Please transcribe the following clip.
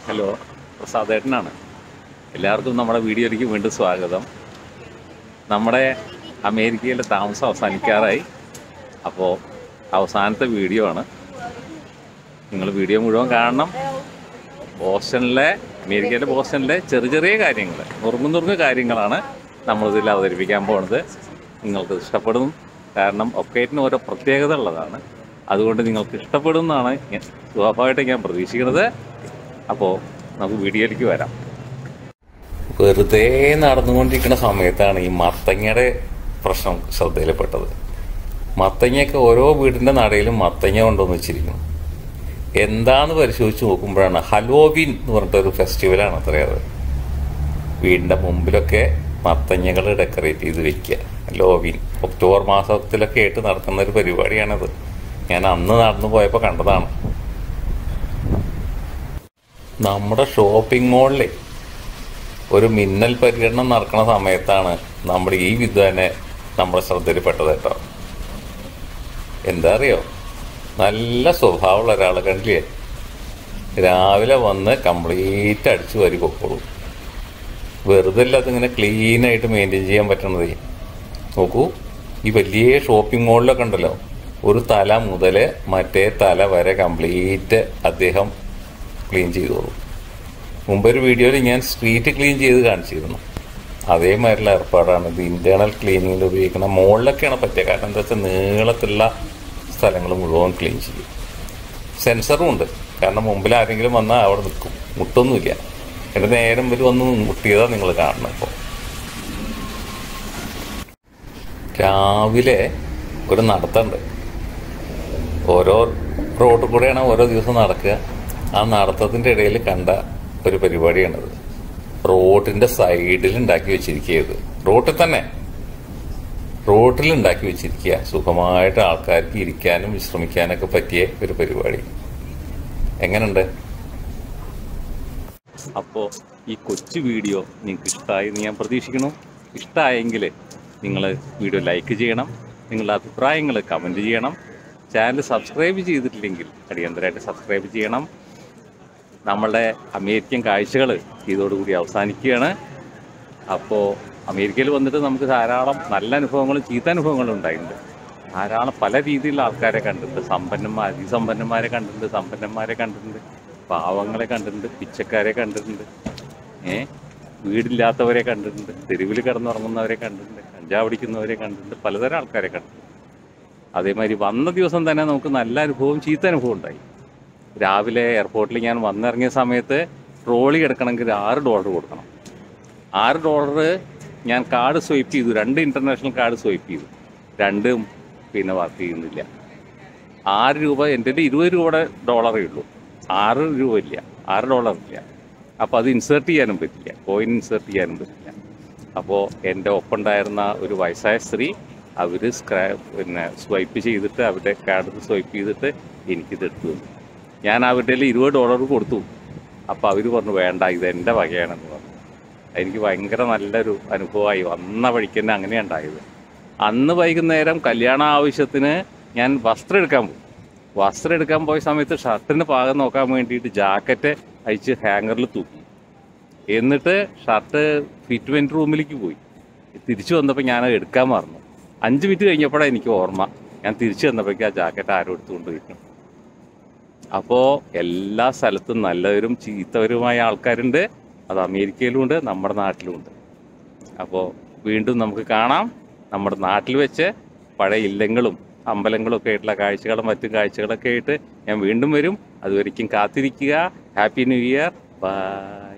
hello പ്രസാദേട്ടനാണ് എല്ലാവർക്കും നമ്മുടെ വീഡിയോയിലേക്ക് വീണ്ടും സ്വാഗതം നമ്മുടെ അമേരിക്കയിലെ താമസം അവസാനിക്കാറായി അപ്പോൾ അവസാനത്തെ വീഡിയോ ആണ് നിങ്ങൾ വീഡിയോ മുഴുവൻ കാണണം ബോസ്റ്റണിലെ അമേരിക്കയിലെ ബോസ്റ്റണിലെ ചെറിയ ചെറിയ കാര്യങ്ങൾ നുറുങ്ങു നുറുങ്ങു കാര്യങ്ങളാണ് നമ്മളിതിൽ അവതരിപ്പിക്കാൻ പോകുന്നത് നിങ്ങൾക്ക് ഇഷ്ടപ്പെടും കാരണം ഒക്കേറ്റിന് ഓരോ പ്രത്യേകത ഉള്ളതാണ് അതുകൊണ്ട് നിങ്ങൾക്ക് ഇഷ്ടപ്പെടുമെന്നാണ് ഞാൻ സ്വാഭാവികമായിട്ട് ഞാൻ പ്രതീക്ഷിക്കുന്നത് അപ്പോൾ നമുക്ക് വീഡിയോയിലേക്ക് വരാം വെറുതെ നടന്നുകൊണ്ടിരിക്കുന്ന സമയത്താണ് ഈ മത്തങ്ങയുടെ പ്രശ്നം ശ്രദ്ധയിൽപ്പെട്ടത് മത്തങ്ങയൊക്കെ ഓരോ വീടിന്റെ നടയിലും മത്തങ്ങ കൊണ്ടുവന്ന് വെച്ചിരിക്കുന്നു എന്താന്ന് പരിശോധിച്ച് നോക്കുമ്പോഴാണ് ഹലോവിൻ എന്ന് പറഞ്ഞിട്ടൊരു ഫെസ്റ്റിവലാണ് അത്രയത് വീടിന്റെ മുമ്പിലൊക്കെ മത്തങ്ങകൾ ഡെക്കറേറ്റ് ചെയ്ത് വെക്കുക ഹലോവിൻ ഒക്ടോബർ മാസത്തിലൊക്കെ ആയിട്ട് നടക്കുന്ന ഒരു പരിപാടിയാണത് ഞാൻ അന്ന് നടന്നു പോയപ്പോൾ കണ്ടതാണ് നമ്മുടെ ഷോപ്പിംഗ് മോളിലെ ഒരു മിന്നൽ പര്യടനം നടക്കുന്ന സമയത്താണ് നമ്മുടെ ഈ വിദ്വാനെ നമ്മുടെ ശ്രദ്ധയിൽപ്പെട്ടത് കേട്ടോ എന്താ അറിയോ നല്ല സ്വഭാവമുള്ള ഒരാളെ കണ്ടില്ലേ രാവിലെ വന്ന് കംപ്ലീറ്റ് അടിച്ചു വരി പൊക്കോളൂ വെറുതെ അല്ല അതിങ്ങനെ ക്ലീൻ ആയിട്ട് മെയിൻറ്റെയിൻ ചെയ്യാൻ പറ്റണതേ നോക്കൂ ഈ വലിയ ഷോപ്പിംഗ് മോളിലൊക്കെ ഉണ്ടല്ലോ ഒരു തല മുതൽ മറ്റേ തല വരെ കംപ്ലീറ്റ് അദ്ദേഹം ക്ലീൻ ചെയ്തോളൂ മുമ്പൊരു വീഡിയോയിൽ ഞാൻ സ്ട്രീറ്റ് ക്ലീൻ ചെയ്ത് കാണിച്ചിരുന്നു അതേമാതിരിയുള്ള ഏർപ്പാടാണ് ഇത് ഇന്റേണൽ ക്ലീനിങ്ങിൽ ഉപയോഗിക്കുന്ന മുകളിലൊക്കെയാണ് പറ്റുക കാരണം എന്താ വെച്ചാൽ നീളത്തിലുള്ള സ്ഥലങ്ങൾ മുഴുവൻ ക്ലീൻ ചെയ്യും സെൻസറും ഉണ്ട് കാരണം മുമ്പിൽ ആരെങ്കിലും വന്നാൽ അവിടെ നിൽക്കും മുട്ടൊന്നുമില്ല എൻ്റെ നേരം ഒരു വന്ന് മുട്ടിയതാ നിങ്ങൾ കാണണം ഇപ്പോൾ രാവിലെ ഒരു നടത്തുണ്ട് ഓരോ റോഡിൽ കൂടെയാണ് ഓരോ ദിവസം നടക്കുക ആ നടത്തത്തിൻ്റെ ഇടയിൽ കണ്ട ഒരു പരിപാടിയാണത് റോഡിന്റെ സൈഡിൽ ഉണ്ടാക്കി വെച്ചിരിക്കുന്നത് റോട്ടിൽ തന്നെ റോട്ടിൽ ഉണ്ടാക്കി വെച്ചിരിക്കുക സുഖമായിട്ട് ആൾക്കാർക്ക് ഇരിക്കാനും വിശ്രമിക്കാനൊക്കെ പറ്റിയ ഒരു പരിപാടി എങ്ങനുണ്ട് അപ്പോൾ ഈ കൊച്ചു വീഡിയോ നിങ്ങൾക്ക് ഇഷ്ടമായി എന്ന് ഞാൻ പ്രതീക്ഷിക്കുന്നു ഇഷ്ടമായെങ്കിൽ നിങ്ങൾ വീഡിയോ ലൈക്ക് ചെയ്യണം നിങ്ങളുടെ അഭിപ്രായങ്ങൾ കമൻറ്റ് ചെയ്യണം ചാനൽ സബ്സ്ക്രൈബ് ചെയ്തിട്ടില്ലെങ്കിൽ അടിയന്തരമായിട്ട് സബ്സ്ക്രൈബ് ചെയ്യണം നമ്മളുടെ അമേരിക്കൻ കാഴ്ചകൾ ഇതോടുകൂടി അവസാനിക്കുകയാണ് അപ്പോൾ അമേരിക്കയിൽ വന്നിട്ട് നമുക്ക് ധാരാളം നല്ല അനുഭവങ്ങളും ചീത്ത അനുഭവങ്ങളും ഉണ്ടായിട്ടുണ്ട് ധാരാളം പല രീതിയിലുള്ള ആൾക്കാരെ കണ്ടിട്ടുണ്ട് സമ്പന്നന്മാർ അതിസമ്പന്നന്മാരെ കണ്ടിട്ടുണ്ട് സമ്പന്നന്മാരെ കണ്ടിട്ടുണ്ട് പാവങ്ങളെ കണ്ടിട്ടുണ്ട് പിച്ചക്കാരെ കണ്ടിട്ടുണ്ട് ഏ വീടില്ലാത്തവരെ കണ്ടിട്ടുണ്ട് തെരുവിൽ കിടന്നുറങ്ങുന്നവരെ കണ്ടിട്ടുണ്ട് കഞ്ചാവടിക്കുന്നവരെ കണ്ടിട്ടുണ്ട് പലതരം ആൾക്കാരെ കണ്ടിട്ടുണ്ട് അതേമാതിരി വന്ന ദിവസം തന്നെ നമുക്ക് നല്ല അനുഭവം ചീത്ത അനുഭവം ഉണ്ടായി രാവിലെ എയർപോർട്ടിൽ ഞാൻ വന്നിറങ്ങിയ സമയത്ത് ട്രോളി എടുക്കണമെങ്കിൽ ആറ് ഡോളർ കൊടുക്കണം ആറ് ഡോളർ ഞാൻ കാർഡ് സ്വൈപ്പ് ചെയ്തു രണ്ട് ഇൻ്റർനാഷണൽ കാർഡ് സ്വൈപ്പ് ചെയ്തു രണ്ടും പിന്നെ വർക്ക് ചെയ്യുന്നില്ല ആറ് രൂപ എൻ്റെ കയ്യിൽ ഇരുപത് രൂപയുടെ ഡോളറേ ഉള്ളൂ ആറ് രൂപ ഇല്ല ആറ് ഡോളർ ഇല്ല അപ്പോൾ അത് ഇൻസേർട്ട് ചെയ്യാനും പറ്റില്ല കോയിൻ ഇൻസേർട്ട് ചെയ്യാനും പറ്റില്ല അപ്പോൾ എൻ്റെ ഒപ്പം ഉണ്ടായിരുന്ന ഒരു വയസ്സായ സ്ത്രീ അവർ സ്ക്രാ പിന്നെ സ്വൈപ്പ് ചെയ്തിട്ട് അവരുടെ കാർഡ് സ്വൈപ്പ് ചെയ്തിട്ട് എനിക്കിത് എടുത്തു തന്നു ഞാൻ അവരുടെ കയ്യിൽ ഇരുപത് ഡോളർ കൊടുത്തു അപ്പോൾ അവർ പറഞ്ഞു വേണ്ട ഇത് എൻ്റെ വകയാണെന്ന് പറഞ്ഞു എനിക്ക് ഭയങ്കര നല്ലൊരു അനുഭവമായി വന്ന വഴിക്ക് തന്നെ അങ്ങനെയാണ് ഉണ്ടായത് അന്ന് വൈകുന്നേരം കല്യാണ ആവശ്യത്തിന് ഞാൻ വസ്ത്രം എടുക്കാൻ പോയി വസ്ത്രം എടുക്കാൻ പോയ സമയത്ത് ഷർട്ടിന് പാകം നോക്കാൻ വേണ്ടിയിട്ട് ജാക്കറ്റ് അയച്ച് ഹാങ്ങറിൽ തൂക്കി എന്നിട്ട് ഷർട്ട് ഫിറ്റ്മെൻറ്റ് റൂമിലേക്ക് പോയി തിരിച്ചു വന്നപ്പോൾ ഞാൻ അത് എടുക്കാൻ മറന്നു അഞ്ച് മിനിറ്റ് കഴിഞ്ഞപ്പോഴാണ് എനിക്ക് ഓർമ്മ ഞാൻ തിരിച്ചു വന്നപ്പോഴേക്കും ആ ജാക്കറ്റ് ആരും എടുത്തുകൊണ്ട് പോയിരുന്നു അപ്പോൾ എല്ലാ സ്ഥലത്തും നല്ലവരും ചീത്തവരുമായ ആൾക്കാരുണ്ട് അത് അമേരിക്കയിലുമുണ്ട് നമ്മുടെ നാട്ടിലുമുണ്ട് അപ്പോൾ വീണ്ടും നമുക്ക് കാണാം നമ്മുടെ നാട്ടിൽ വെച്ച് പഴയ ഇല്ലങ്ങളും അമ്പലങ്ങളും ഒക്കെ ആയിട്ടുള്ള കാഴ്ചകളും മറ്റും കാഴ്ചകളൊക്കെ ആയിട്ട് ഞാൻ വീണ്ടും വരും അതുവരയ്ക്കും കാത്തിരിക്കുക ഹാപ്പി ന്യൂ ഇയർ ബൈ